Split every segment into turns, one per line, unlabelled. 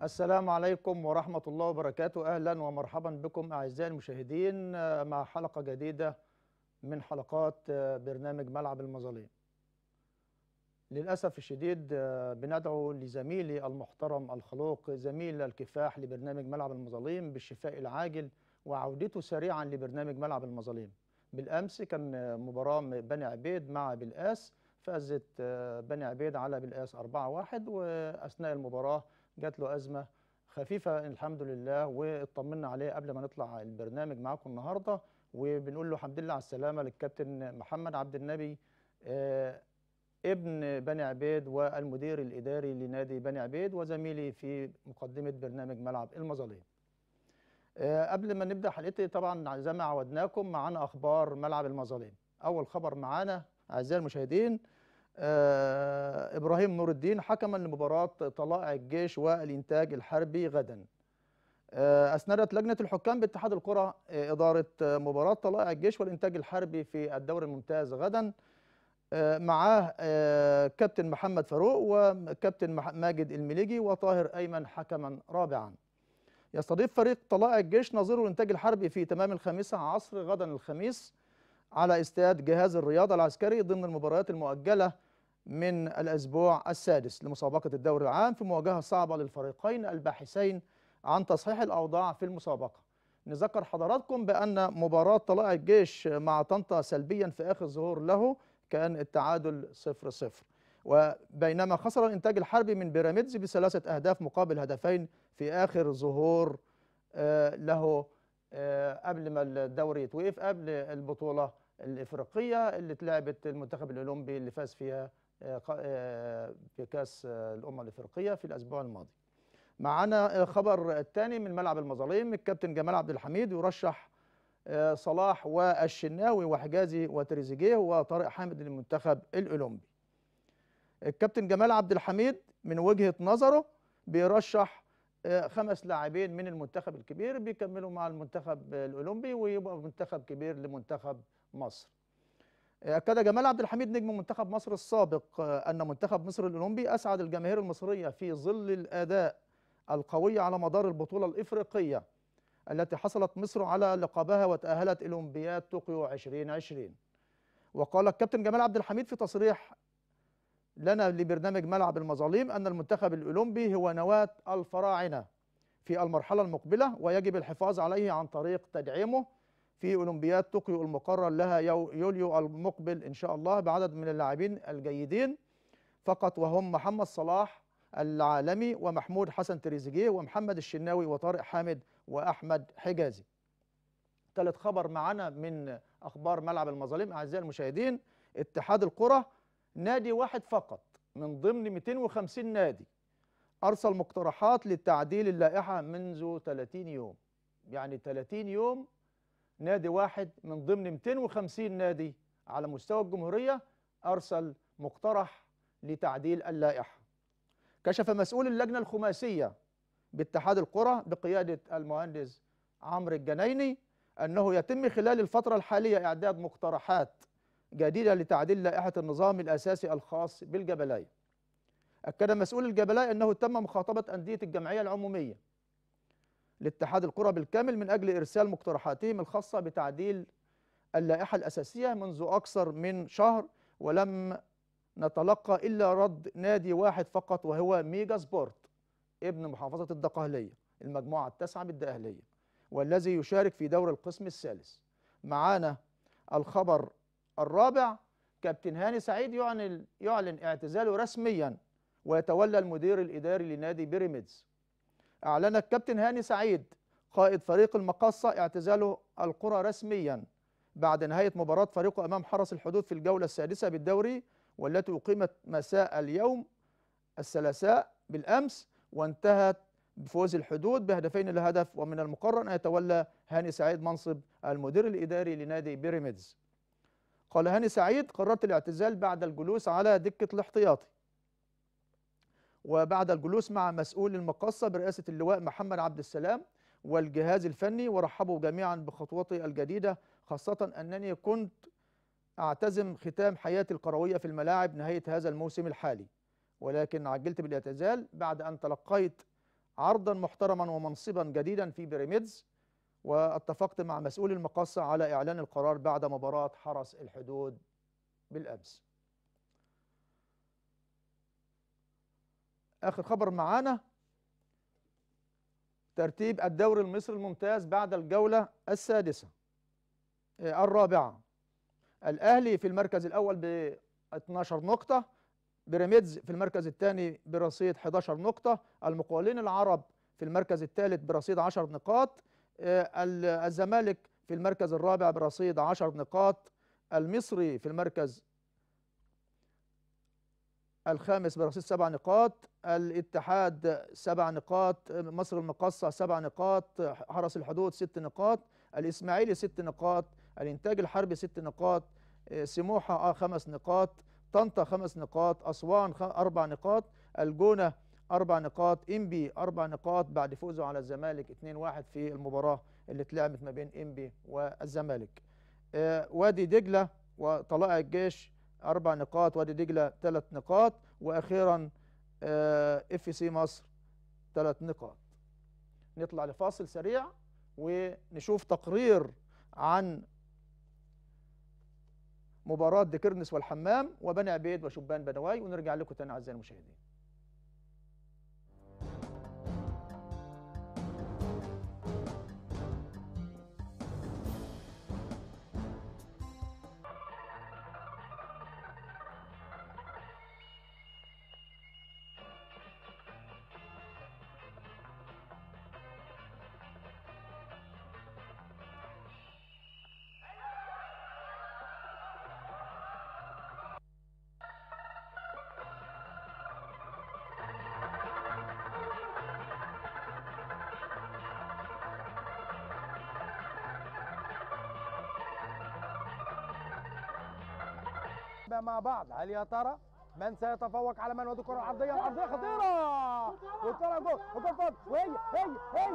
السلام عليكم ورحمة الله وبركاته أهلا ومرحبا بكم أعزائي المشاهدين آه، مع حلقة جديدة من حلقات آه، برنامج ملعب المظالم للأسف الشديد آه، بندعو لزميلي المحترم الخلوق زميل الكفاح لبرنامج ملعب المظالم بالشفاء العاجل وعودته سريعا لبرنامج ملعب المظالم بالأمس كان آه، مباراة بني عبيد مع بالقاس فازت آه، بني عبيد على بالقاس 4-1 وأثناء المباراة جات له أزمة خفيفة الحمد لله واطمنا عليه قبل ما نطلع البرنامج معاكم النهارده وبنقول له الحمد لله على السلامة للكابتن محمد عبد النبي آه، ابن بني عبيد والمدير الإداري لنادي بني عبيد وزميلي في مقدمة برنامج ملعب المظالم آه، قبل ما نبدأ حلقتي طبعا زي ما عودناكم معانا أخبار ملعب المظالم أول خبر معانا أعزائي المشاهدين آه، إبراهيم نور الدين حكما لمباراة طلائع الجيش والإنتاج الحربي غدا آه، أسندت لجنة الحكام باتحاد القرى آه، إدارة آه، مباراة طلائع الجيش والإنتاج الحربي في الدوري الممتاز غدا آه، معاه آه، كابتن محمد فاروق وكابتن مح- ماجد المليجي وطاهر أيمن حكما رابعا يستضيف فريق طلائع الجيش نظيره الإنتاج الحربي في تمام الخامسة عصر غدا الخميس على استاد جهاز الرياضة العسكري ضمن المباريات المؤجلة من الأسبوع السادس لمسابقة الدوري العام في مواجهة صعبة للفريقين الباحثين عن تصحيح الأوضاع في المسابقة نذكر حضراتكم بأن مباراة طلائع الجيش مع طنطا سلبيا في آخر ظهور له كان التعادل 0-0 وبينما خسر الإنتاج الحربي من بيراميدز بثلاثة أهداف مقابل هدفين في آخر ظهور آه، له آه، قبل ما الدوري يتوقف قبل البطولة الإفريقية اللي اتلعبت المنتخب الأولمبي اللي فاز فيها آه، ق- آه، بكأس آه، الأمم الإفريقية في الأسبوع الماضي معنا آه، خبر الثاني من ملعب المظالم الكابتن جمال عبد الحميد يرشح آه، صلاح والشناوي وحجازي وتريزيجيه وطارق حامد للمنتخب الأولمبي الكابتن جمال عبد الحميد من وجهة نظره بيرشح آه، خمس لاعبين من المنتخب الكبير بيكملوا مع المنتخب الأولمبي ويبقى منتخب كبير لمنتخب مصر أكد جمال عبد الحميد نجم منتخب مصر السابق آه، أن منتخب مصر الأولمبي أسعد الجماهير المصرية في ظل الأداء القوي على مدار البطولة الإفريقية التي حصلت مصر على لقبها وتأهلت إلى أولمبياد طوكيو 2020 وقال الكابتن جمال عبد الحميد في تصريح لنا لبرنامج ملعب المظالم أن المنتخب الأولمبي هو نواة الفراعنة في المرحلة المقبلة ويجب الحفاظ عليه عن طريق تدعيمه في أولمبياد طوكيو المقرر لها يو- يوليو المقبل إن شاء الله بعدد من اللاعبين الجيدين فقط وهم محمد صلاح العالمي ومحمود حسن تريزيجيه ومحمد الشناوي وطارق حامد وأحمد حجازي ثالث خبر معنا من أخبار ملعب المظالم أعزائي المشاهدين اتحاد القرى نادي واحد فقط من ضمن 250 نادي أرسل مقترحات لتعديل اللائحة منذ 30 يوم يعني 30 يوم نادي واحد من ضمن 250 نادي على مستوى الجمهورية أرسل مقترح لتعديل اللائحة كشف مسؤول اللجنة الخماسية باتحاد القرى بقيادة المهندس عمرو الجنايني أنه يتم خلال الفترة الحالية إعداد مقترحات جديدة لتعديل لائحة النظام الأساسي الخاص بالجبلاية أكد مسؤول الجبلاية أنه تم مخاطبة أندية الجمعية العمومية لاتحاد القرى بالكامل من أجل إرسال مقترحاتهم الخاصة بتعديل اللائحة الأساسية منذ أكثر من شهر ولم نتلقى إلا رد نادي واحد فقط وهو ميجا سبورت ابن محافظة الدقهلية المجموعة التاسعة بالدقهلية والذي يشارك في دور القسم الثالث معانا الخبر الرابع كابتن هاني سعيد يعلن يعلن اعتزاله رسميا ويتولى المدير الإداري لنادي بيراميدز أعلن الكابتن هاني سعيد قائد فريق المقاصة اعتزاله القرى رسميا بعد نهاية مباراة فريقه أمام حرس الحدود في الجولة السادسة بالدوري والتي أقيمت مساء اليوم الثلاثاء بالأمس وانتهت بفوز الحدود بهدفين لهدف ومن المقرر أن يتولى هاني سعيد منصب المدير الإداري لنادي بيراميدز قال هاني سعيد قررت الاعتزال بعد الجلوس على دكة الاحتياطي وبعد الجلوس مع مسؤول المقاصة برئاسة اللواء محمد عبد السلام والجهاز الفني ورحبوا جميعا بخطوتي الجديدة خاصة أنني كنت أعتزم ختام حياتي الكروية في الملاعب نهاية هذا الموسم الحالي ولكن عجلت بالاعتزال بعد أن تلقيت عرضا محترما ومنصبا جديدا في بيراميدز واتفقت مع مسؤول المقصة على إعلان القرار بعد مباراة حرس الحدود بالأمس آخر خبر معانا ترتيب الدوري المصري الممتاز بعد الجولة السادسة آه، الرابعة الأهلي في المركز الأول ب 12 نقطة بيراميدز في المركز الثاني برصيد 11 نقطة المقاولين العرب في المركز الثالث برصيد 10 نقاط آه، ال- الزمالك في المركز الرابع برصيد 10 نقاط المصري في المركز الخامس برصيد سبع نقاط الاتحاد سبع نقاط مصر المقصة سبع نقاط حرس الحدود ست نقاط الإسماعيلي ست نقاط الإنتاج الحربي ست نقاط آه، سموحة آه خمس نقاط طنطا خمس نقاط أسوان خ- أربع نقاط الجونة أربع نقاط إنبي أربع نقاط بعد فوزه على الزمالك 2-1 في المباراة اللي اتلعبت ما بين إنبي والزمالك آه، وادي دجلة وطلائع الجيش أربع نقاط وادي دجلة ثلاث نقاط وأخيرا اف سي مصر ثلاث نقاط نطلع لفاصل سريع ونشوف تقرير عن مباراة ديكرنس والحمام وبني عبيد وشبان بنواي ونرجع لكم تاني أعزائي المشاهدين
مع بعض هل يا ترى من سيتفوق على من ودي الكره العرضيه العرضيه خطيره والكره جول وجول فاضي وهي هي هي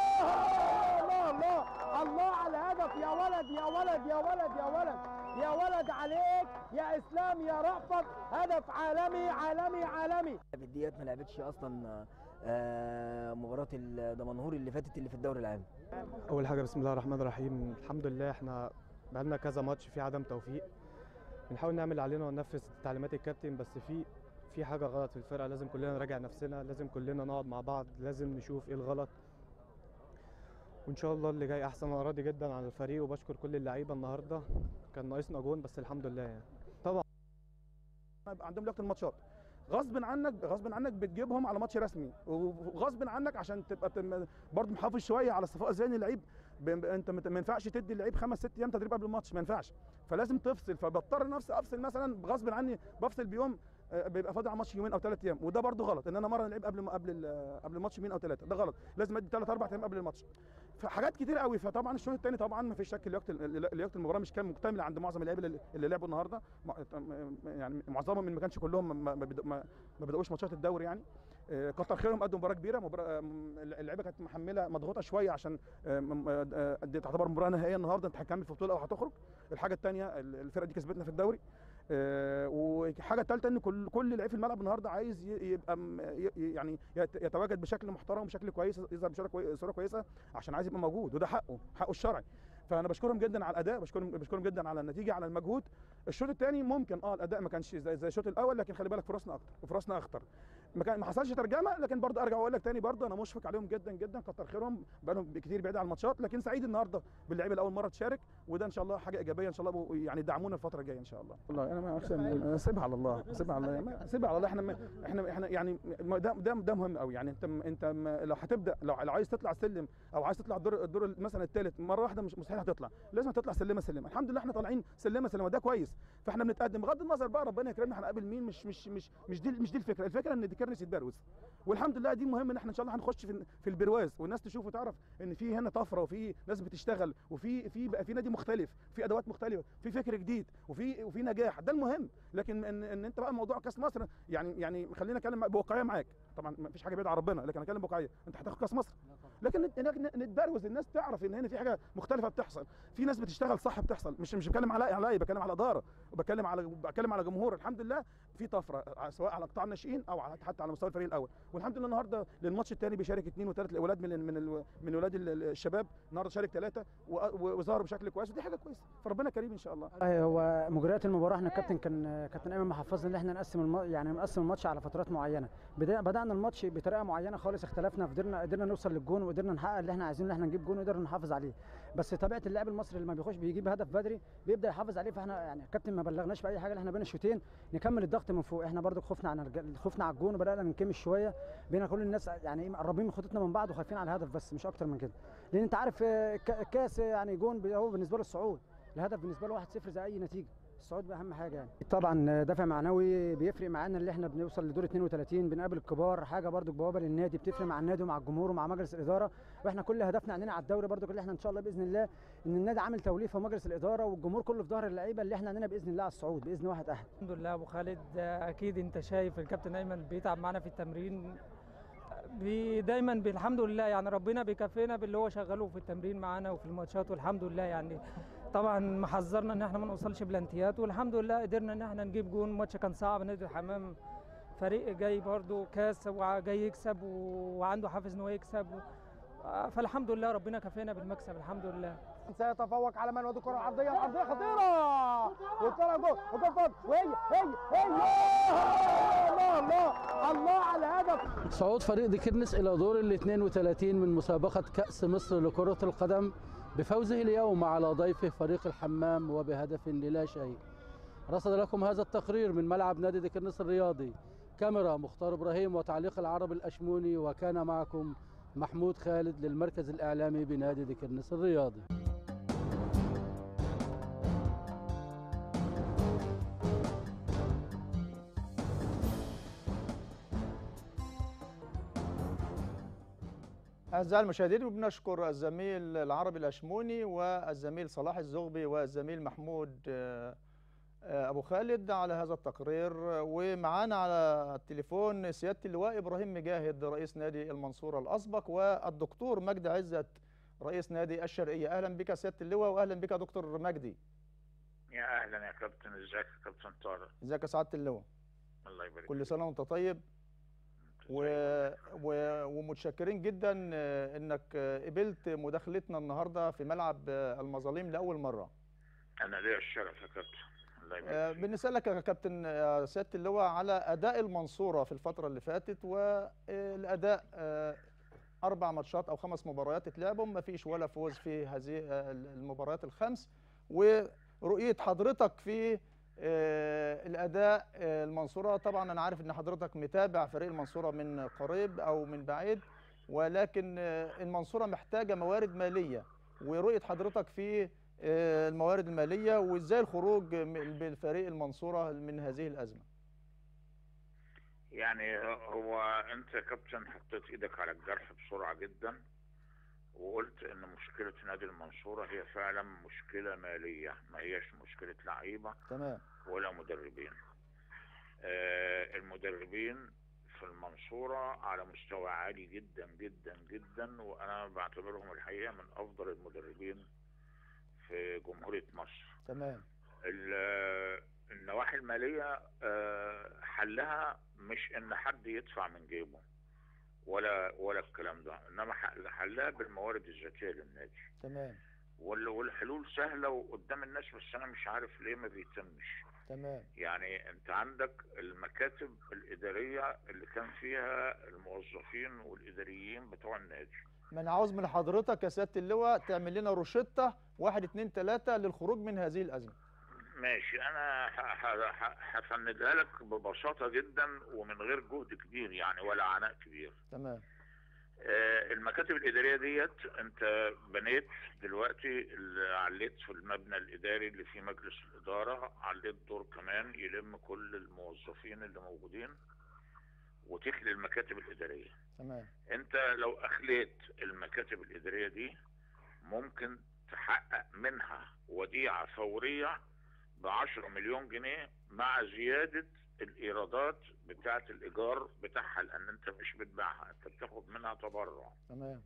الله الله الله على الهدف يا ولد يا ولد يا ولد يا ولد يا ولد عليك يا اسلام يا رأفت هدف عالمي عالمي عالمي
ديت ما لعبتش اصلا آه، مباراه الدمنهور اللي فاتت اللي في الدوري العام
اول حاجه بسم الله الرحمن الرحيم الحمد لله احنا بقالنا كذا ماتش في عدم توفيق بنحاول نعمل اللي علينا وننفذ تعليمات الكابتن بس في في حاجه غلط في الفرقه لازم كلنا نراجع نفسنا لازم كلنا نقعد مع بعض لازم نشوف ايه الغلط وان شاء الله اللي جاي احسن انا راضي جدا عن الفريق وبشكر كل اللعيبه النهارده كان ناقصنا جون بس الحمد لله يعني
يبقى عندهم لياقه الماتشات غصب عنك غصب عنك بتجيبهم على ماتش رسمي وغصب عنك عشان تبقى تم- برضه محافظ شويه على الصفاء الذهني اللعيب ب- ب- انت مت- ما ينفعش تدي اللعيب خمس ست ايام تدريب قبل الماتش ما ينفعش فلازم تفصل فبضطر نفسي افصل مثلا غصب عني بفصل بيوم آه، بيبقى فاضي على الماتش يومين او ثلاث ايام وده برضه غلط ان انا مره اللعيب قبل ما- قبل ال- قبل الماتش يومين او ثلاثه ده غلط لازم ادي ثلاث اربع ايام قبل الماتش فحاجات كتير قوي فطبعا الشوط الثاني طبعا ما فيش شك لياقه ال- لياقه المباراه مش كان مكتمله عند معظم اللعيبه اللي اللي لعبوا النهارده مع- يعني معظمهم من ما كانش كلهم ما- ما بدأ- ما ما بداوش ماتشات الدوري يعني آه، كتر خيرهم قدموا مباراه كبيره مباراه آم، اللعيبه كانت محمله مضغوطه شويه عشان آم، آه، آه، دي تعتبر مباراه نهائيه النهارده انت هتكمل في بطوله او هتخرج الحاجه الثانيه الفرقه دي كسبتنا في الدوري آه، وحاجه ثالثه ان كل كل لعيب في الملعب النهارده عايز ي- يبقى م- ي- يعني يت- يتواجد بشكل محترم وبشكل كويس يظهر بصوره كوي- صوره كويسه عشان عايز يبقى موجود وده حقه حقه الشرعي فانا بشكرهم جدا على الاداء بشكرهم بشكرهم جدا على النتيجه على المجهود الشوط الثاني ممكن اه الاداء ما كانش زي زي الشوط الاول لكن خلي بالك فرصنا اكتر وفرصنا اخطر ما كان ما حصلش ترجمه لكن برضه ارجع واقول لك تاني برضه انا مشفق عليهم جدا جدا كتر خيرهم بقالهم كتير بعيد عن الماتشات لكن سعيد النهارده باللعيبه اللي اول مره تشارك وده ان شاء الله حاجه ايجابيه ان شاء الله بقوا- يعني يدعمونا الفتره الجايه ان شاء الله والله انا ما أحسن سيبها على الله سيبها على الله ما- سيبها على الله احنا ما- احنا احنا يعني ما- ده ده ده مهم قوي يعني انت انت ما- لو هتبدا لو لو عايز تطلع سلم او عايز تطلع الدور الدور مثلا الثالث مره واحده مش مستحيل هتطلع لازم تطلع سلمه سلمه الحمد لله احنا طالعين سلمه سلمه ده كويس فاحنا بنتقدم بغض النظر بقى ربنا يكرمنا هنقابل مين مش مش مش مش دي مش دي الفكره الفكره ان دي كرنس يتبروز والحمد لله دي مهم ان احنا ان شاء الله هنخش في في البرواز والناس تشوف وتعرف ان في هنا طفره وفي ناس بتشتغل وفي في بقى في نادي مختلف في ادوات مختلفه في فكر جديد وفي وفي نجاح ده المهم لكن ان, إن انت بقى موضوع كاس مصر يعني يعني خلينا اتكلم بواقعيه معاك طبعا ما فيش حاجه بعيده عن ربنا لكن اتكلم بواقعيه انت هتاخد كاس مصر لكن نت- نت- نتبروز الناس تعرف ان هنا في حاجه مختلفه بتحصل في ناس بتشتغل صح بتحصل مش مش بتكلم على على بتكلم على اداره وبتكلم على بتكلم على جمهور الحمد لله في طفره ع- سواء على قطاع الناشئين او على حتى على مستوى الفريق الاول والحمد لله النهارده للماتش الثاني بيشارك اثنين وثلاث اولاد من من ال- من اولاد ال- الشباب النهارده شارك ثلاثه وظهروا بشكل كويس ودي حاجه كويسه فربنا كريم ان شاء الله
والله هو مجريات المباراه احنا الكابتن كان كابتن ايمن محفظنا ان احنا نقسم الم... يعني نقسم الماتش على فترات معينه بدا... بدانا الماتش بطريقه معينه خالص اختلفنا قدرنا قدرنا نوصل للجون وقدرنا نحقق اللي احنا عايزينه ان احنا نجيب جون وقدرنا نحافظ عليه بس طبيعه اللاعب المصري اللي ما بيخش بيجيب هدف بدري بيبدا يحافظ عليه فاحنا يعني الكابتن ما بلغناش باي حاجه احنا بين الشوطين نكمل الضغط من فوق احنا برضو خفنا عن الرج- خفنا على الجون وبدانا ننكمش شويه بينا كل الناس يعني إيه مقربين من خطوطنا من بعض وخايفين على الهدف بس مش اكتر من كده لان انت عارف آه، الك- الكاس يعني جون بي- هو بالنسبه له الصعود الهدف بالنسبه له 1-0 زي اي نتيجه الصعود اهم حاجه يعني طبعا دافع معنوي بيفرق معانا اللي احنا بنوصل لدور 32 بنقابل الكبار حاجه برضو بوابه للنادي بتفرق مع النادي ومع الجمهور ومع مجلس الاداره واحنا كل هدفنا عندنا على الدوري برضو اللي احنا ان شاء الله باذن الله ان النادي عامل توليفه ومجلس الاداره والجمهور كله في ظهر اللعيبه اللي احنا عندنا باذن الله على الصعود باذن واحد احد
الحمد لله ابو خالد آه، اكيد انت شايف الكابتن ايمن بيتعب معانا في التمرين بي دايما بي- الحمد لله يعني ربنا بيكافئنا باللي هو شغله في التمرين معانا وفي الماتشات والحمد لله يعني طبعا محذرنا ان احنا ما نوصلش بلانتيات والحمد لله قدرنا ان احنا نجيب جون الماتش كان صعب نادي الحمام فريق جاي برضو كاس وجاي يكسب و- وعنده حافز ان هو يكسب و- آه، فالحمد لله ربنا كافئنا بالمكسب الحمد لله
سيتفوق على من ودي الكره العرضيه العرضيه خطيره والكره جول وجول فاضي وهي هي هي الله الله الله على الهدف
صعود فريق ديكرنس إلى دور ال 32 من مسابقة كأس مصر لكرة القدم بفوزه اليوم على ضيفه فريق الحمام وبهدف للا شيء رصد لكم هذا التقرير من ملعب نادي ديكرنس الرياضي كاميرا مختار إبراهيم وتعليق العرب الأشموني وكان معكم محمود خالد للمركز الإعلامي بنادي ديكرنس الرياضي
أعزائي المشاهدين وبنشكر الزميل العربي الأشموني والزميل صلاح الزغبي والزميل محمود آه، آه، أبو خالد على هذا التقرير ومعانا على التليفون سيادة اللواء إبراهيم مجاهد رئيس نادي المنصورة الأسبق والدكتور مجدي عزت رئيس نادي الشرقية أهلا بك سيادة اللواء وأهلا بك دكتور مجدي
يا اهلا يا كابتن ازيك يا كابتن طارق
ازيك يا سعادة اللواء
الله يبارك
كل
فيك.
سنة وأنت طيب و... و... ومتشكرين جدا آه، انك آه، قبلت مداخلتنا النهارده في ملعب آه، المظالم لاول مره
انا ليا الشرف يا كابتن الله
آه،
يبارك فيك.
بنسالك يا كابتن آه، سياده اللواء على اداء المنصوره في الفتره اللي فاتت والاداء آه، اربع ماتشات او خمس مباريات اتلعبوا ما فيش ولا فوز في هذه آه، المباريات الخمس ورؤيه حضرتك في آه، الاداء آه، المنصوره طبعا انا عارف ان حضرتك متابع فريق المنصوره من قريب او من بعيد ولكن آه، المنصوره محتاجه موارد ماليه ورؤيه حضرتك في آه، الموارد الماليه وازاي الخروج م- بالفريق المنصوره من هذه الازمه
يعني هو انت يا كابتن حطيت ايدك على الجرح بسرعه جدا وقلت ان مشكله نادي المنصوره هي فعلا مشكله ماليه ما هيش مشكله لعيبه
تمام
ولا مدربين آه، المدربين في المنصورة على مستوى عالي جدا جدا جدا وأنا بعتبرهم الحقيقة من أفضل المدربين في جمهورية مصر
تمام
ال- النواحي المالية آه، حلها مش إن حد يدفع من جيبه ولا ولا الكلام ده إنما حل- حلها بالموارد الذاتية للنادي
تمام
وال- والحلول سهلة وقدام الناس بس أنا مش عارف ليه ما بيتمش
تمام
يعني انت عندك المكاتب الاداريه اللي كان فيها الموظفين والاداريين بتوع النادي
ما انا عاوز من حضرتك يا سياده اللواء تعمل لنا روشته واحد اتنين تلاته للخروج من هذه الازمه
ماشي انا ه- ه- ه- هفندها لك ببساطه جدا ومن غير جهد كبير يعني ولا عناء كبير
تمام
آه، المكاتب الاداريه ديت انت بنيت دلوقتي ال- عليت في المبنى الاداري اللي فيه مجلس الاداره عليت دور كمان يلم كل الموظفين اللي موجودين وتخلي المكاتب الاداريه
تمام
انت لو اخليت المكاتب الاداريه دي ممكن تحقق منها وديعه فوريه ب 10 مليون جنيه مع زياده الايرادات بتاعه الايجار بتاعها لان انت مش بتبيعها انت بتاخد منها تبرع
تمام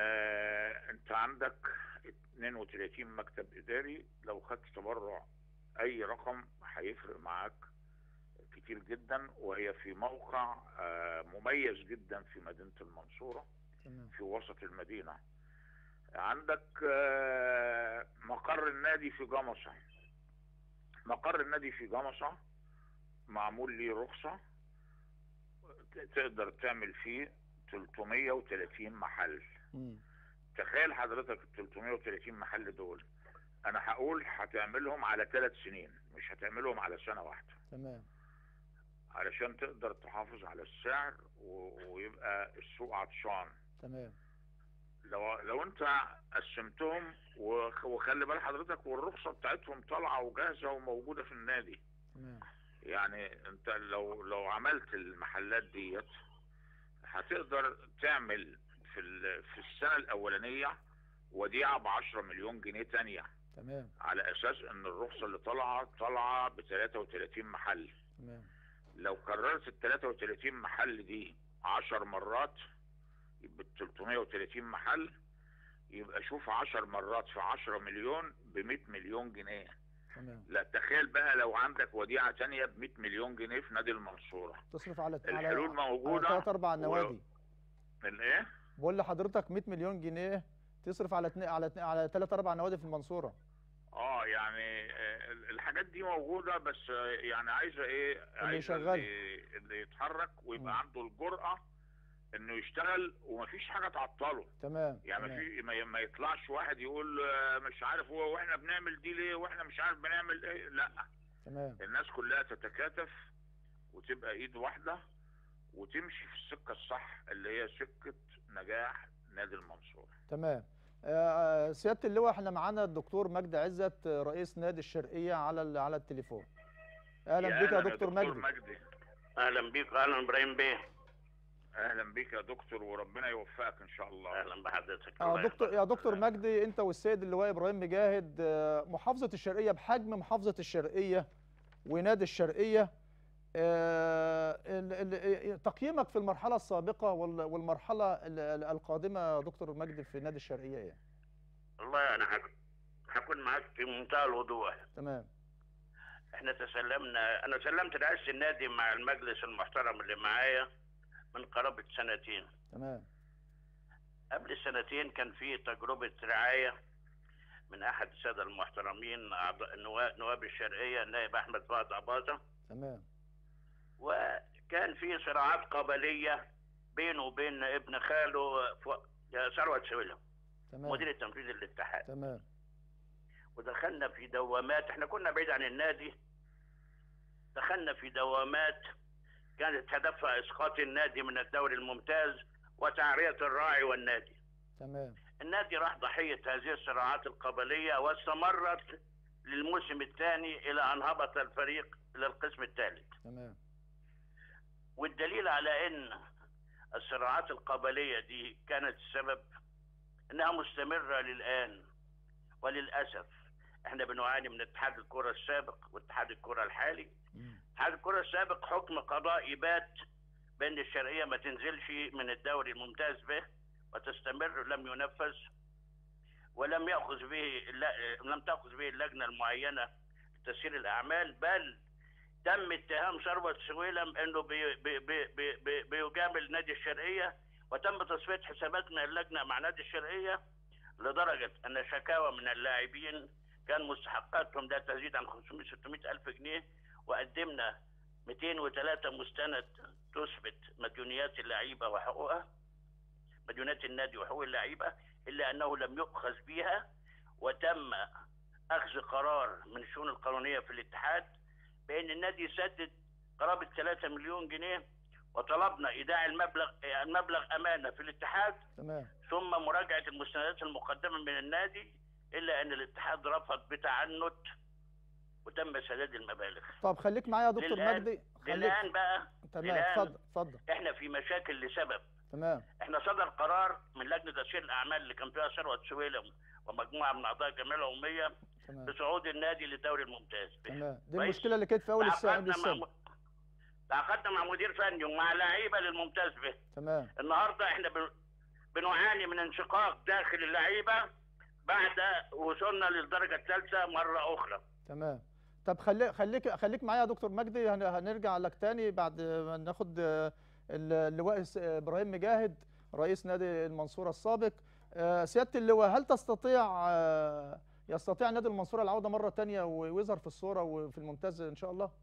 آه انت عندك 32 مكتب اداري لو خدت تبرع اي رقم هيفرق معاك كتير جدا وهي في موقع آه، مميز جدا في مدينة المنصورة
تمام
في وسط المدينة عندك آه، مقر النادي في جمصة مقر النادي في جمصة معمول ليه رخصة ت- تقدر تعمل فيه 330 محل
مم.
تخيل حضرتك ال 330 محل دول انا هقول هتعملهم على ثلاث سنين مش هتعملهم على سنة واحدة
تمام
علشان تقدر تحافظ على السعر و- ويبقى السوق عطشان
تمام
لو لو انت قسمتهم وخ- وخلي بال حضرتك والرخصه بتاعتهم طالعه وجاهزه وموجوده في النادي
تمام
يعني انت لو لو عملت المحلات ديت هتقدر تعمل في ال- في السنه الاولانيه وديعه ب 10 مليون جنيه تانية
تمام
على اساس ان الرخصه اللي طالعه طالعه ب 33 محل
تمام
لو كررت ال 33 محل دي 10 مرات يبقى 330 محل يبقى شوف 10 مرات في 10 مليون ب 100 مليون جنيه
تمام
لا تخيل بقى لو عندك وديعة تانية ب 100 مليون جنيه في نادي المنصورة
تصرف على
الحلول
على
موجودة
ثلاث اربع
و-
نوادي
من ايه؟
بقول لحضرتك 100 مليون جنيه تصرف على اتنين على اتنين على ثلاث اربع نوادي في المنصوره
اه يعني آه، الحاجات دي موجودة بس آه، يعني عايزة ايه؟ عايزة
يشغلها.
اللي, اللي يتحرك
مم.
ويبقى عنده الجرأة انه يشتغل ومفيش حاجة تعطله
تمام
يعني
تمام.
في ما, ما يطلعش واحد يقول آه، مش عارف هو واحنا بنعمل دي ليه واحنا مش عارف بنعمل ايه لا
تمام
الناس كلها تتكاتف وتبقى ايد واحدة وتمشي في السكة الصح اللي هي سكة نجاح نادي المنصورة
تمام آه، سياده اللواء احنا معانا الدكتور مجدي عزت آه، رئيس نادي الشرقيه على ال- على التليفون اهلا بك يا دكتور مجدي
مجدي
اهلا بيك اهلا ابراهيم بيه
اهلا بك يا دكتور وربنا يوفقك ان شاء الله
اهلا بحضرتك
اه
الله
دكتور يا
يحفظك.
دكتور مجدي انت والسيد اللواء ابراهيم مجاهد آه، محافظه الشرقيه بحجم محافظه الشرقيه ونادي الشرقيه آه، ال- ال- تقييمك في المرحله السابقه وال- والمرحله ال- ال- القادمه يا دكتور مجدي في نادي الشرقيه ايه
والله انا هك- هكون معاك في منتهى الوضوح
تمام
احنا تسلمنا انا سلمت رئاسه النادي مع المجلس المحترم اللي معايا من قرابه سنتين
تمام
قبل سنتين كان في تجربه رعايه من احد الساده المحترمين أعضاء- نوا- نواب الشرقيه النائب احمد فؤاد عباطه
تمام
وكان في صراعات قبليه بينه وبين ابن خاله فو- ثروت سويلم
تمام
مدير التنفيذي للاتحاد
تمام
ودخلنا في دوامات احنا كنا بعيد عن النادي دخلنا في دوامات كانت هدفها اسقاط النادي من الدوري الممتاز وتعرية الراعي والنادي
تمام
النادي راح ضحية هذه الصراعات القبلية واستمرت للموسم الثاني إلى أن هبط الفريق إلى القسم الثالث
تمام
والدليل على ان الصراعات القبليه دي كانت السبب انها مستمره للان وللاسف احنا بنعاني من اتحاد الكره السابق واتحاد الكره الحالي
مم.
اتحاد الكره السابق حكم قضائي بات بان الشرقيه ما تنزلش من الدوري الممتاز به وتستمر لم ينفذ ولم ياخذ به الل- لم تاخذ به اللجنه المعينه لتسيير الاعمال بل تم اتهام ثروت سويلم انه بي بي بي بي بي بيجامل نادي الشرقيه وتم تصفيه حسابات من اللجنه مع نادي الشرقيه لدرجه ان شكاوى من اللاعبين كان مستحقاتهم لا تزيد عن 500 600 الف جنيه وقدمنا 203 مستند تثبت مديونيات اللعيبه وحقوقها مديونيات النادي وحقوق اللعيبه الا انه لم يؤخذ بها وتم اخذ قرار من الشؤون القانونيه في الاتحاد بان النادي يسدد قرابه 3 مليون جنيه وطلبنا ايداع المبلغ المبلغ امانه في الاتحاد
تمام
ثم مراجعه المستندات المقدمه من النادي الا ان الاتحاد رفض بتعنت وتم سداد المبالغ
طب خليك معايا يا دكتور
للآن-
مجدي
الان
خليك
بقى
تمام
الآن-
اتفضل اتفضل
احنا في مشاكل لسبب
تمام
احنا صدر قرار من لجنه تسيير الاعمال اللي كان فيها ثروت سويلم ومجموعه من اعضاء الجمعيه العموميه
تمام
بصعود النادي للدوري الممتاز
تمام دي
كويس.
المشكله اللي كانت في اول السنه قبل
تعاقدنا مع
السنه
م- تعاقدنا مع مدير فني ومع لعيبه للممتاز به
تمام
النهارده احنا بن- بنعاني من انشقاق داخل اللعيبه بعد وصولنا للدرجه الثالثه مره اخرى
تمام طب خلي خليك خليك معايا يا دكتور مجدي هن- هنرجع لك تاني بعد ما ناخد آه، ال- اللواء الس- ابراهيم مجاهد رئيس نادي المنصوره السابق آه، سياده اللواء هل تستطيع آه، يستطيع نادي المنصوره العوده مره تانية و- ويظهر في الصوره وفي الممتاز ان شاء الله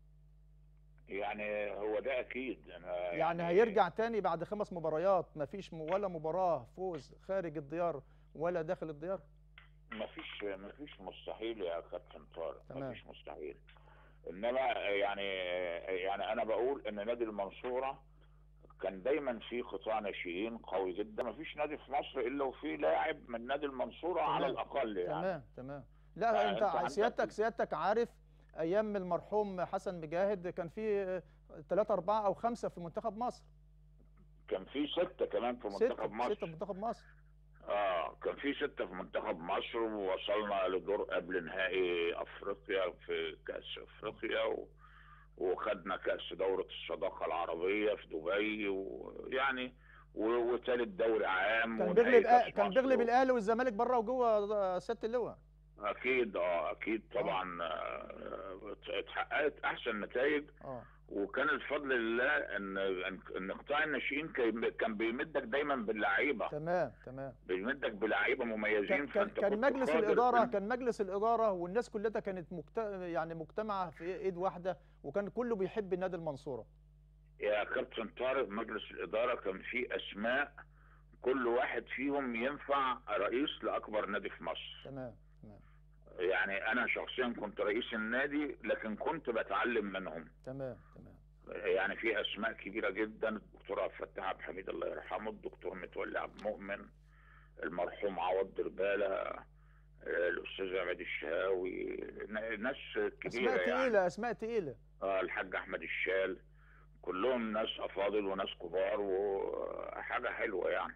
يعني هو ده اكيد انا
يعني هيرجع تاني بعد خمس مباريات ما فيش م- ولا مباراه فوز خارج الديار ولا داخل الديار
مفيش مفيش مستحيل يا كابتن طارق
تمام.
مفيش مستحيل انما يعني يعني انا بقول ان نادي المنصوره كان دايما في قطاع ناشئين قوي جدا مفيش نادي في مصر الا وفيه لاعب من نادي المنصوره على
تمام.
الاقل يعني
تمام تمام لا
يعني
انت
أنت عندك-
سيادتك سيادتك عارف ايام المرحوم حسن مجاهد كان في ثلاثة أربعة أو خمسة في منتخب مصر
كان في سته كمان في
ستة
منتخب مصر
ستة في منتخب مصر
اه كان في ستة في منتخب مصر ووصلنا لدور قبل نهائي افريقيا في كأس افريقيا و... وخدنا كأس دورة الصداقة العربية في دبي ويعني و... وتالت دوري عام
كان
ونهائي
بيغلب
كأس
كان
مصر.
بيغلب الأهلي والزمالك بره وجوه سيادة اللواء
اكيد اه اكيد طبعا آه، اتحققت احسن نتائج
اه
وكان الفضل لله ان ان إن قطاع الناشئين كان كان بيمدك دايما باللعيبه
تمام تمام
بيمدك بلعيبه مميزين
كان كان,
فانت
كان
كنت
مجلس
قادر
الإدارة
إن-
كان مجلس الإدارة والناس كلها كانت مجت... يعني مجتمعة في إيد واحدة وكان كله بيحب النادي المنصورة
يا كابتن طارق مجلس الإدارة كان فيه أسماء كل واحد فيهم ينفع رئيس لأكبر نادي في مصر
تمام تمام
يعني أنا شخصيا كنت رئيس النادي لكن كنت بتعلم منهم
تمام تمام
يعني في أسماء كبيرة جدا الدكتور عبد الفتاح عبد الحميد الله يرحمه الدكتور متولي عبد المؤمن المرحوم عوض دربالة آه، الأستاذ عماد الشهاوي ن- ناس كبيرة
أسماء
يعني
تقيلة أسماء تقيلة
آه، الحاج احمد الشال كلهم ناس افاضل وناس كبار وحاجه حلوه يعني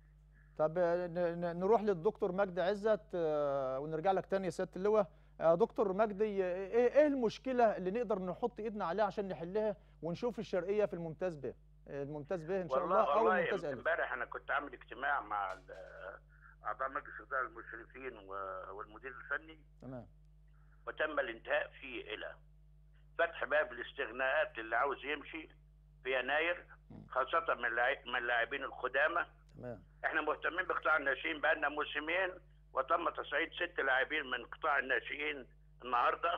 طب ن- ن- نروح للدكتور مجدي عزت آه، ونرجع لك تاني يا سياده اللواء آه، دكتور مجدي ايه ايه المشكله اللي نقدر نحط ايدنا عليها عشان نحلها ونشوف الشرقيه في الممتاز به الممتاز به ان شاء
والله
الله او
والله
الممتاز الف
امبارح انا كنت عامل اجتماع مع ال- اعضاء مجلس الاداره المشرفين و- والمدير الفني
تمام
وتم الانتهاء فيه الى فتح باب الاستغناءات اللي عاوز يمشي في يناير خاصه من اللاعب- من اللاعبين القدامى
تمام
احنا مهتمين بقطاع الناشئين بقالنا موسمين وتم تصعيد ست لاعبين من قطاع الناشئين النهارده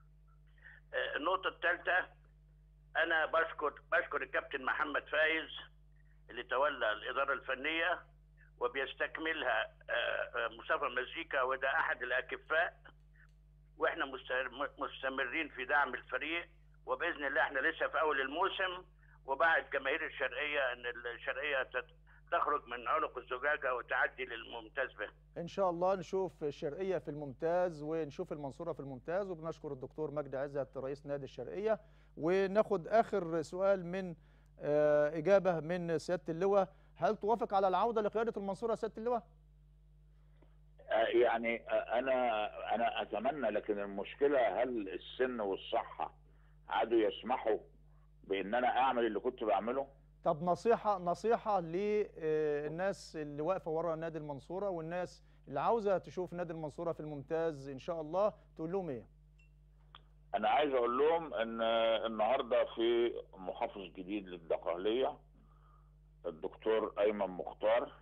آه، النقطه الثالثه انا بشكر بشكر الكابتن محمد فايز اللي تولى الاداره الفنيه وبيستكملها آه، آه، مصطفى مزيكا وده احد الاكفاء واحنا مستمر- مستمرين في دعم الفريق وباذن الله احنا لسه في اول الموسم وبعد جماهير الشرقيه ان الشرقيه تت- تخرج من عنق الزجاجه وتعدي للممتاز به
ان شاء الله نشوف الشرقيه في الممتاز ونشوف المنصوره في الممتاز وبنشكر الدكتور مجدي عزت رئيس نادي الشرقيه وناخد اخر سؤال من آه، اجابه من سياده اللواء هل توافق على العوده لقياده المنصوره يا سياده اللواء
آه، يعني آه، انا انا اتمنى لكن المشكله هل السن والصحه عادوا يسمحوا بان انا اعمل اللي كنت بعمله
طب نصيحة نصيحة للناس اللي واقفة ورا نادي المنصورة والناس اللي عاوزة تشوف نادي المنصورة في الممتاز إن شاء الله تقول لهم إيه؟
انا عايز اقول لهم ان النهارده في محافظ جديد للدقهليه الدكتور ايمن مختار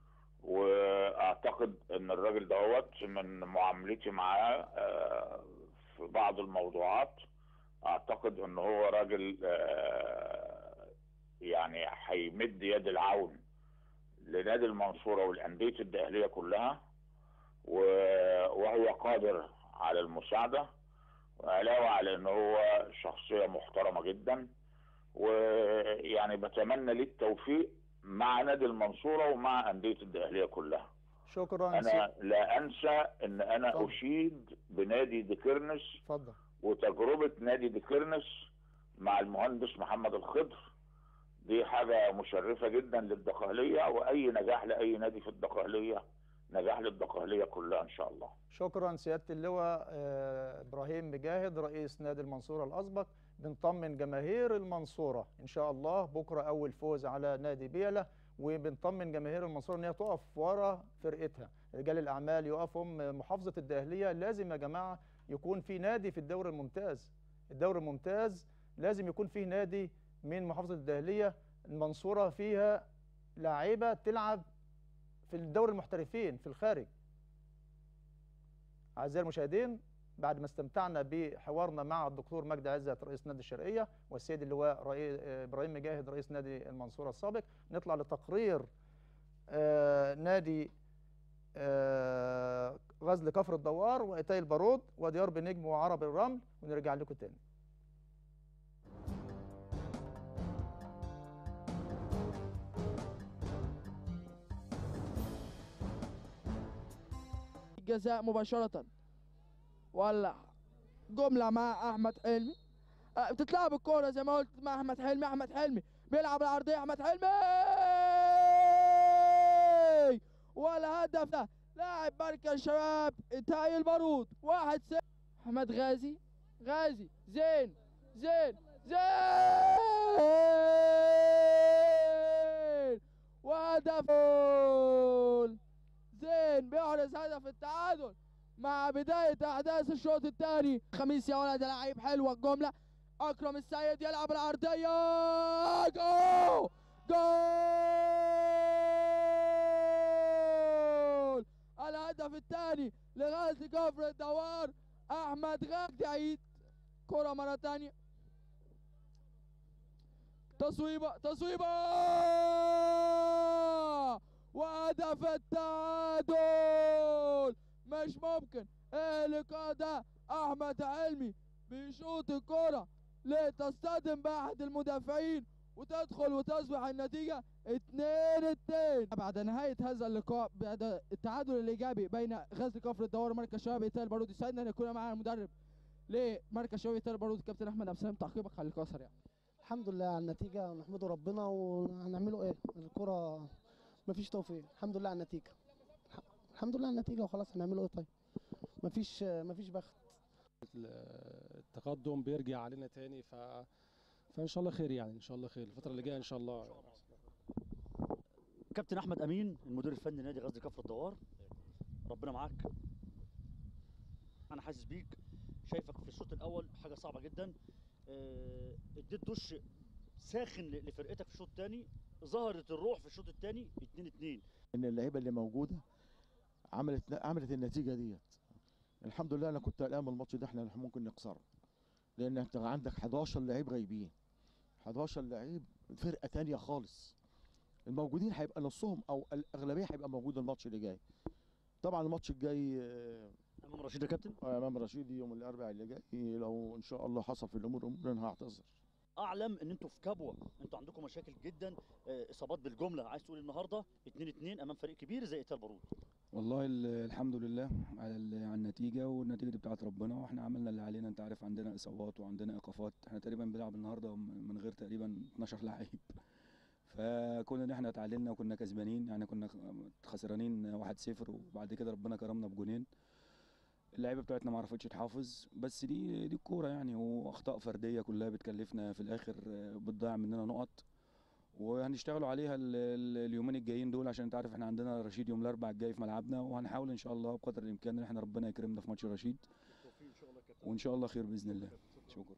واعتقد ان الراجل دوت من معاملتي معاه آه، في بعض الموضوعات اعتقد ان هو راجل آه، يعني هيمد يد العون لنادي المنصوره والانديه الدقهليه كلها و- وهو قادر على المساعده علاوه على ان هو شخصيه محترمه جدا ويعني بتمنى ليه التوفيق مع نادي المنصوره ومع انديه الدقهليه كلها
شكرا
انا لا انسى ان انا
اتفضل.
اشيد بنادي ديكرنس
اتفضل
وتجربه نادي ديكرنس مع المهندس محمد الخضر دي حاجه مشرفه جدا للدقهليه واي نجاح لاي نادي في الدقهليه نجاح للدقهليه كلها ان شاء الله
شكرا سيادة اللواء آه، إبراهيم مجاهد رئيس نادي المنصورة الأسبق بنطمن جماهير المنصورة إن شاء الله بكرة أول فوز على نادي بيلا وبنطمن جماهير المنصورة إن هي تقف ورا فرقتها رجال الأعمال يقفوا محافظة الدقهلية لازم يا جماعة يكون في نادي في الدوري الممتاز الدوري الممتاز لازم يكون فيه نادي من محافظه الدهليه المنصوره فيها لاعيبه تلعب في الدوري المحترفين في الخارج اعزائي المشاهدين بعد ما استمتعنا بحوارنا مع الدكتور مجدي عزت رئيس نادي الشرقيه والسيد اللواء رئي- ابراهيم مجاهد رئيس نادي المنصوره السابق نطلع لتقرير آه، نادي آه، غزل كفر الدوار وإتاي البارود وديار بنجم وعرب الرمل ونرجع لكم تاني
الجزاء مباشرة ولع جملة مع أحمد حلمي أه، بتتلعب الكورة زي ما قلت مع أحمد حلمي أحمد حلمي بيلعب العرضية أحمد حلمي والهدف ده لاعب مركز شباب إنتاي البارود واحد صفر أحمد غازي غازي زين زين زين وهدف جول. زين بيحرز هدف التعادل مع بداية أحداث الشوط الثاني خميس يا ولد لعيب حلوة الجملة أكرم السيد يلعب العرضية جول جول الهدف الثاني لغزل كفر الدوار أحمد غاك عيد كرة مرة ثانية تصويبة تصويبة وهدف التعادل مش ممكن ايه اللقاء ده احمد علمي بيشوط الكرة لتصطدم باحد المدافعين وتدخل وتصبح النتيجة اتنين اتنين بعد نهاية هذا اللقاء بعد التعادل الإيجابي بين غزل كفر الدوار ومركز شباب إيتال البارود يسعدنا أن يكون معنا المدرب لمركز شباب إيتال البارود الكابتن أحمد عبد السلام تعقيبك على اللقاء سريع
الحمد لله على النتيجة ونحمده ربنا وهنعمله ايه الكرة مفيش توفيق الحمد لله على النتيجة الح- الحمد لله على النتيجة وخلاص هنعمله ايه طيب مفيش مفيش بخت
التقدم بيرجع علينا تاني ف فان شاء الله خير يعني ان شاء الله خير الفتره اللي جايه ان شاء الله
كابتن احمد امين المدير الفني نادي غزل كفر الدوار ربنا معاك انا حاسس بيك شايفك في الشوط الاول حاجه صعبه جدا آه، اديت دش ساخن ل- لفرقتك في الشوط الثاني ظهرت الروح في الشوط الثاني 2 2
ان اللعيبه اللي موجوده عملت عملت النتيجه ديت الحمد لله انا كنت قلقان من الماتش ده احنا ممكن نخسره لان انت عندك 11 لعيب غايبين 11 لعيب فرقه تانية خالص الموجودين هيبقى نصهم او الاغلبيه هيبقى موجود الماتش اللي جاي طبعا الماتش الجاي آه،
امام رشيد يا كابتن
آه، امام رشيد يوم الاربعاء اللي جاي لو ان شاء الله حصل في الامور امور انا هعتذر
اعلم ان انتوا في كبوه انتوا عندكم مشاكل جدا آه، اصابات بالجمله عايز تقول النهارده 2 2 امام فريق كبير زي ايتال بارود
والله ال- الحمد لله على ال- على النتيجة والنتيجة دي بتاعت ربنا واحنا عملنا اللي علينا انت عارف عندنا اصابات وعندنا ايقافات احنا تقريبا بنلعب النهارده م- من غير تقريبا 12 لعيب فكنا ان احنا اتعادلنا وكنا كسبانين يعني كنا خ- خسرانين 1-0 وبعد كده ربنا كرمنا بجونين اللعيبه بتاعتنا ما عرفتش تحافظ بس دي دي الكوره يعني واخطاء فرديه كلها بتكلفنا في الاخر آه، بتضيع مننا نقط وهنشتغلوا عليها ال- ال- اليومين الجايين دول عشان انت عارف احنا عندنا رشيد يوم الاربعاء الجاي في ملعبنا وهنحاول ان شاء الله بقدر الامكان ان احنا ربنا يكرمنا في ماتش رشيد وان شاء الله خير باذن الله شكرا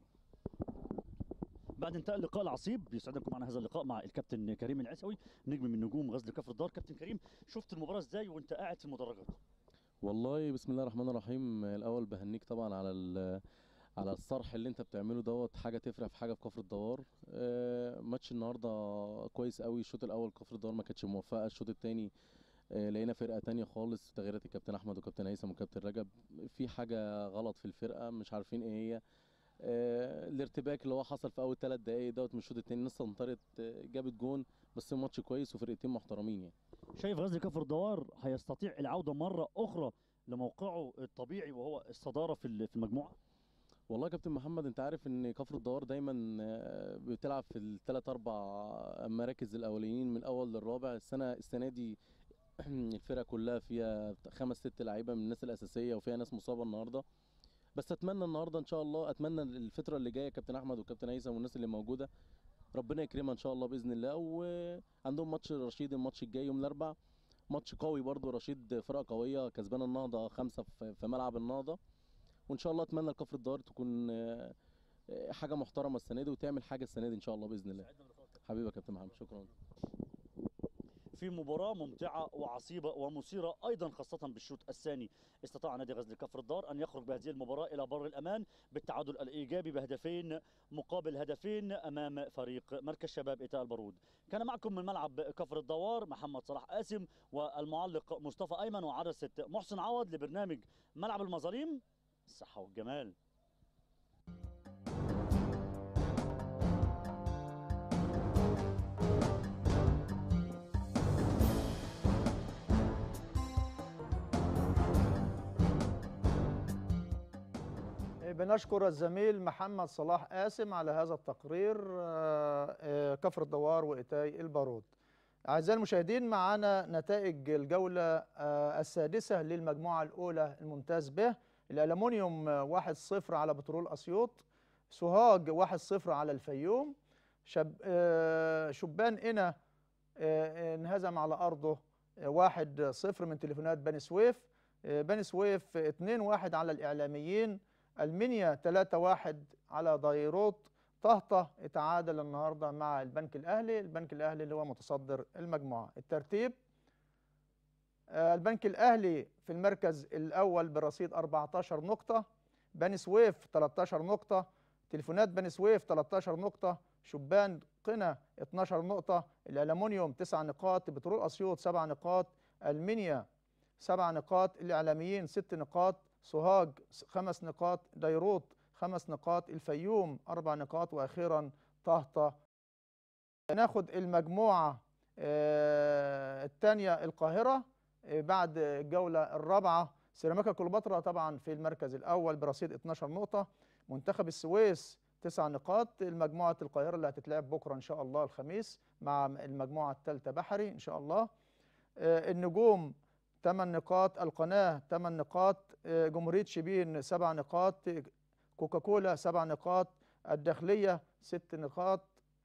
بعد انتهاء اللقاء العصيب يسعدكم معنا هذا اللقاء مع الكابتن كريم العسوي نجم من نجوم غزل كفر الدار كابتن كريم شفت المباراه ازاي وانت قاعد في المدرجات
والله بسم الله الرحمن الرحيم الاول بهنيك طبعا على ال- على الصرح اللي انت بتعمله دوت حاجه تفرق في حاجه في كفر الدوار آه، ماتش النهارده كويس قوي الشوط الاول كفر الدوار ما كانتش موفقه الشوط الثاني لقينا فرقه تانية خالص تغييرات الكابتن احمد وكابتن هيثم وكابتن رجب في حاجه غلط في الفرقه مش عارفين ايه هي آه، الارتباك اللي هو حصل في اول ثلاث دقايق دوت من الشوط الثاني الناس سنطرت آه، جابت جون بس ماتش كويس وفرقتين محترمين يعني
شايف غزل كفر الدوار هيستطيع العوده مره اخرى لموقعه الطبيعي وهو الصداره في ال- في المجموعه
والله يا كابتن محمد انت عارف ان كفر الدوار دايما آه، بتلعب في الثلاث اربع مراكز الاولانيين من الاول للرابع السنه السنه دي الفرقه كلها فيها خمس ست لعيبه من الناس الاساسيه وفيها ناس مصابه النهارده بس اتمنى النهارده ان شاء الله اتمنى الفتره اللي جايه كابتن احمد وكابتن هيثم والناس اللي موجوده ربنا يكرمها ان شاء الله باذن الله وعندهم ماتش رشيد الماتش الجاي يوم الاربعاء ماتش قوي برضو رشيد فرقه قويه كسبانه النهضه خمسه في في ملعب النهضه وان شاء الله اتمنى لكفر الدوار تكون آه، آه، حاجه محترمه السنه دي وتعمل حاجه السنه دي ان شاء الله باذن الله حبيبي يا كابتن محمد شكرا
في مباراة ممتعة وعصيبة ومثيرة أيضا خاصة بالشوط الثاني استطاع نادي غزل كفر الدار أن يخرج بهذه المباراة إلى بر الأمان بالتعادل الإيجابي بهدفين مقابل هدفين أمام فريق مركز شباب إيتاء البارود كان معكم من ملعب كفر الدوار محمد صلاح قاسم والمعلق مصطفى أيمن وعرسة محسن عوض لبرنامج ملعب المظالم الصحة والجمال
بنشكر الزميل محمد صلاح قاسم على هذا التقرير آه، آه، كفر الدوار وإتاي البارود أعزائي المشاهدين معنا نتائج الجولة آه، السادسة للمجموعة الأولى الممتاز به الألمونيوم آه، 1-0 على بترول أسيوط سوهاج 1-0 على الفيوم شب آه، شبان إنا آه، انهزم على أرضه آه، 1-0 من تليفونات بني سويف آه، بني سويف 2-1 على الإعلاميين المنيا 3-1 على دايروت طهطة اتعادل النهارده مع البنك الاهلي البنك الاهلي اللي هو متصدر المجموعه الترتيب آه، البنك الاهلي في المركز الاول برصيد 14 نقطه بني سويف 13 نقطه تليفونات بني سويف 13 نقطه شبان قنا 12 نقطه الالومنيوم 9 نقاط بترول اسيوط 7 نقاط المنيا سبع نقاط الإعلاميين ست نقاط سوهاج س- خمس نقاط ديروت خمس نقاط الفيوم أربع نقاط وأخيرا طهطة ناخد المجموعة آه، الثانية القاهرة آه، بعد الجولة الرابعة سيراميكا كليوباترا طبعا في المركز الأول برصيد 12 نقطة منتخب السويس تسع نقاط المجموعة القاهرة اللي هتتلعب بكرة إن شاء الله الخميس مع المجموعة الثالثة بحري إن شاء الله آه، النجوم 8 نقاط القناة 8 نقاط آه، جمهورية شبين 7 نقاط آه، كوكاكولا 7 نقاط الداخلية 6 نقاط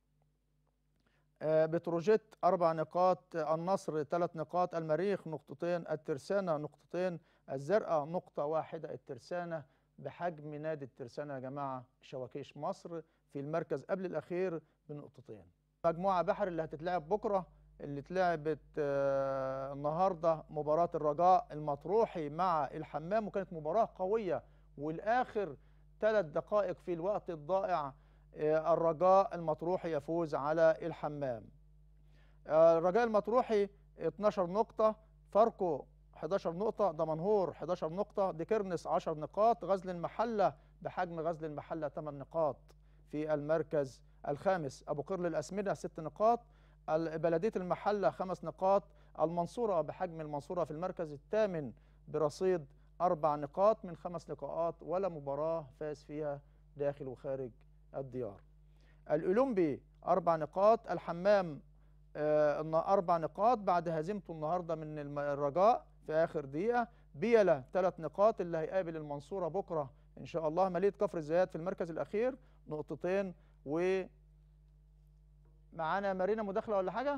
آه، بتروجيت أربع نقاط آه، النصر ثلاث نقاط المريخ نقطتين الترسانة نقطتين الزرقاء نقطة واحدة الترسانة بحجم نادي الترسانة يا جماعة شواكيش مصر في المركز قبل الأخير بنقطتين مجموعة بحر اللي هتتلعب بكرة اللي اتلعبت آه، النهارده مباراة الرجاء المطروحي مع الحمام وكانت مباراة قوية والآخر ثلاث دقائق في الوقت الضائع آه، الرجاء المطروحي يفوز على الحمام آه، الرجاء المطروحي 12 نقطة فاركو 11 نقطة دمنهور 11 نقطة ديكرنس 10 نقاط غزل المحلة بحجم غزل المحلة 8 نقاط في المركز الخامس أبو قرل الأسمدة 6 نقاط ال- بلدية المحلة خمس نقاط المنصورة بحجم المنصورة في المركز الثامن برصيد أربع نقاط من خمس لقاءات ولا مباراة فاز فيها داخل وخارج الديار الأولمبي أربع نقاط الحمام آه، الن- أربع نقاط بعد هزيمته النهاردة من الم- الرجاء في آخر دقيقة بيلا ثلاث نقاط اللي هيقابل المنصورة بكرة إن شاء الله مالية كفر الزيات في المركز الأخير نقطتين و معانا مارينا مداخلة ولا حاجة؟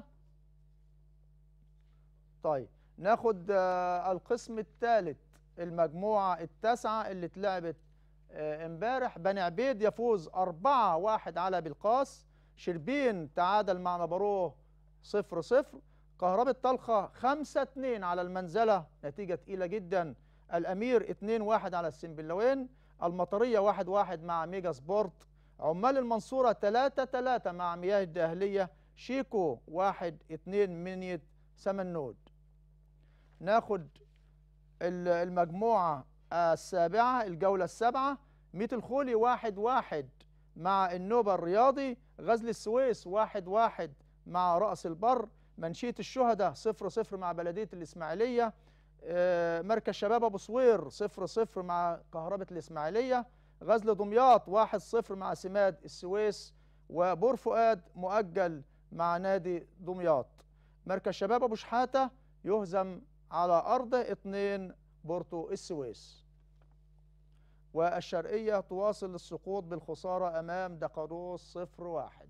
طيب ناخد آه، القسم الثالث المجموعة التاسعة اللي اتلعبت آه، امبارح بني عبيد يفوز 4-1 على بلقاس شربين تعادل مع نبروه 0-0 كهرباء طلخة 5-2 على المنزلة نتيجة تقيلة جدا الأمير 2-1 على السنبلاوين المطرية 1-1 مع ميجا سبورت عمال المنصورة 3-3 مع مياه الداهلية شيكو 1-2 منية سمنود ناخد ال- المجموعة السابعة الجولة السابعة ميت الخولي واحد واحد مع النوبة الرياضي غزل السويس واحد واحد مع رأس البر منشية الشهداء صفر صفر مع بلدية الإسماعيلية آه، مركز شباب أبو صوير صفر صفر مع كهربة الإسماعيلية غزل دمياط واحد صفر مع سماد السويس وبور فؤاد مؤجل مع نادي دمياط مركز شباب أبو شحاتة يهزم على أرضه اتنين بورتو السويس والشرقية تواصل السقوط بالخسارة أمام دقروس صفر واحد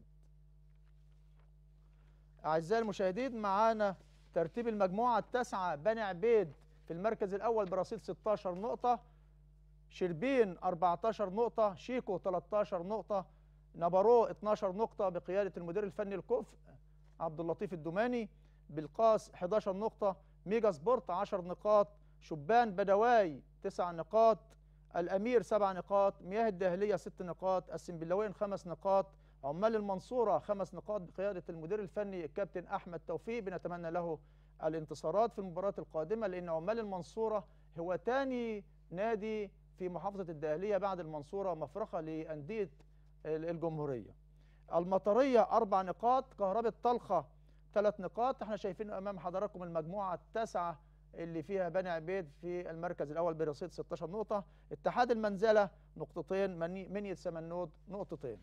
أعزائي المشاهدين معانا ترتيب المجموعة التاسعة بني عبيد في المركز الأول برصيد 16 نقطة شربين 14 نقطة شيكو 13 نقطة نبارو 12 نقطة بقيادة المدير الفني الكفء عبد اللطيف الدماني بالقاس 11 نقطة ميجا سبورت 10 نقاط شبان بدواي 9 نقاط الأمير 7 نقاط مياه الداهلية 6 نقاط السنبلاوين 5 نقاط عمال المنصورة 5 نقاط بقيادة المدير الفني الكابتن أحمد توفيق بنتمنى له الانتصارات في المباريات القادمة لأن عمال المنصورة هو تاني نادي في محافظة الداهلية بعد المنصورة مفرخة لأندية الجمهورية المطرية أربع نقاط كهرباء طلخة ثلاث نقاط احنا شايفين أمام حضراتكم المجموعة التاسعة اللي فيها بني عبيد في المركز الأول برصيد 16 نقطة اتحاد المنزلة نقطتين مني- منية سمنود نقطتين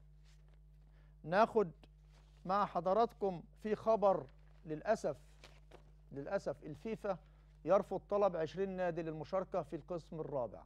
ناخد مع حضراتكم في خبر للأسف للأسف الفيفا يرفض طلب 20 نادي للمشاركة في القسم الرابع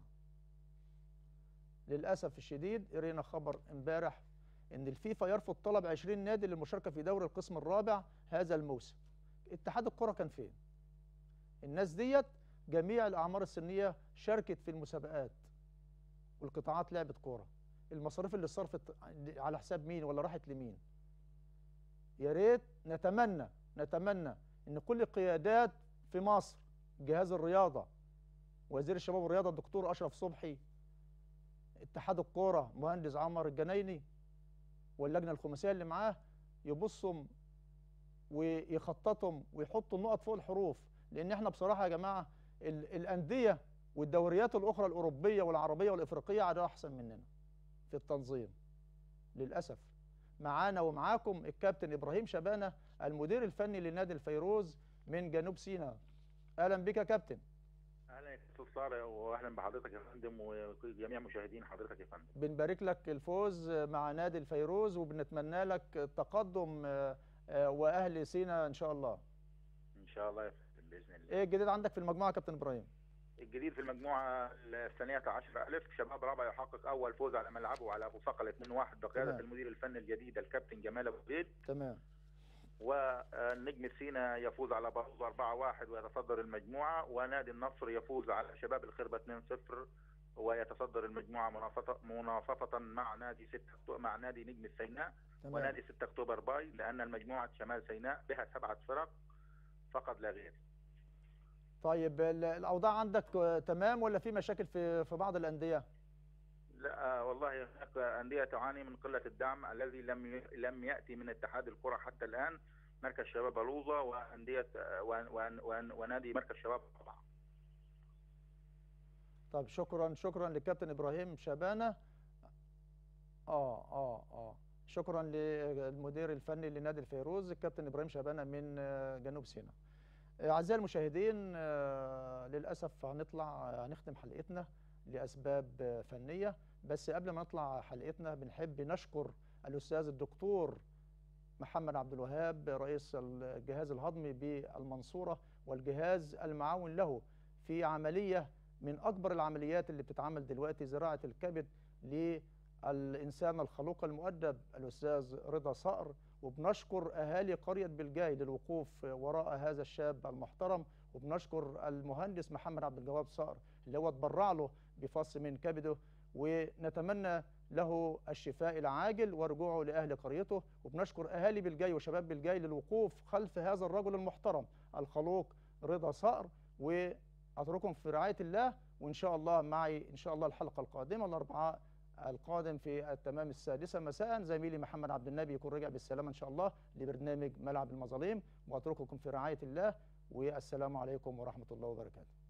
للأسف الشديد قرينا خبر امبارح ان الفيفا يرفض طلب 20 نادي للمشاركة في دوري القسم الرابع هذا الموسم اتحاد الكرة كان فين الناس ديت جميع الأعمار السنية شاركت في المسابقات والقطاعات لعبت كورة المصاريف اللي صرفت على حساب مين ولا راحت لمين يا ريت نتمنى نتمنى ان كل القيادات في مصر جهاز الرياضه وزير الشباب والرياضه الدكتور اشرف صبحي اتحاد الكوره مهندس عمر الجنايني واللجنه الخماسيه اللي معاه يبصوا ويخططوا ويحطوا النقط فوق الحروف لان احنا بصراحه يا جماعه ال- الانديه والدوريات الاخرى الاوروبيه والعربيه والافريقيه عندها احسن مننا في التنظيم للاسف معانا ومعاكم الكابتن ابراهيم شبانه المدير الفني لنادي الفيروز من جنوب سيناء اهلا بك يا كابتن
اهلا يا استاذ ساره واهلا بحضرتك يا فندم وجميع مشاهدين حضرتك يا فندم
بنبارك لك الفوز مع نادي الفيروز وبنتمنى لك التقدم آه، آه، واهل سينا ان شاء الله
ان شاء الله يا فندم باذن الله
ايه الجديد عندك في المجموعه يا كابتن ابراهيم
الجديد في المجموعه الثانيه عشر الف شباب رابع يحقق اول فوز على ملعبه على ابو صقل 2-1 بقياده
تمام.
المدير الفني الجديد الكابتن جمال ابو زيد
تمام
والنجم سينا يفوز على بروز 4-1 ويتصدر المجموعه ونادي النصر يفوز على شباب الخربه 2-0 ويتصدر المجموعه مناصفه مناصفه مع نادي 6 أكتو- مع نادي نجم السيناء
تمام.
ونادي 6 اكتوبر باي لان مجموعه شمال سيناء بها سبعه فرق فقط لا غير
طيب ال- الاوضاع عندك آه، تمام ولا في مشاكل في في بعض الانديه
لا آه، والله هناك أندية تعاني من قلة الدعم الذي لم ي- لم يأتي من اتحاد الكرة حتى الآن مركز شباب بلوزة وأندية آه، وان- وان- وان- ونادي مركز شباب طبعا
طب شكرا شكرا للكابتن ابراهيم شبانه اه اه اه شكرا للمدير الفني لنادي الفيروز الكابتن ابراهيم شبانه من آه، جنوب سيناء آه، اعزائي المشاهدين آه، للاسف هنطلع هنختم حلقتنا لاسباب آه، فنيه بس قبل ما نطلع حلقتنا بنحب نشكر الاستاذ الدكتور محمد عبد الوهاب رئيس الجهاز الهضمي بالمنصوره والجهاز المعاون له في عمليه من اكبر العمليات اللي بتتعمل دلوقتي زراعه الكبد للانسان الخلوق المؤدب الاستاذ رضا صقر وبنشكر اهالي قريه بلجاي للوقوف وراء هذا الشاب المحترم وبنشكر المهندس محمد عبد الجواد صقر اللي هو اتبرع له بفص من كبده ونتمنى له الشفاء العاجل ورجوعه لاهل قريته وبنشكر اهالي بلجاي وشباب بلجاي للوقوف خلف هذا الرجل المحترم الخلوق رضا صقر واترككم في رعايه الله وان شاء الله معي ان شاء الله الحلقه القادمه الاربعاء القادم في التمام السادسه مساء زميلي محمد عبد النبي يكون رجع بالسلامه ان شاء الله لبرنامج ملعب المظالم واترككم في رعايه الله والسلام عليكم ورحمه الله وبركاته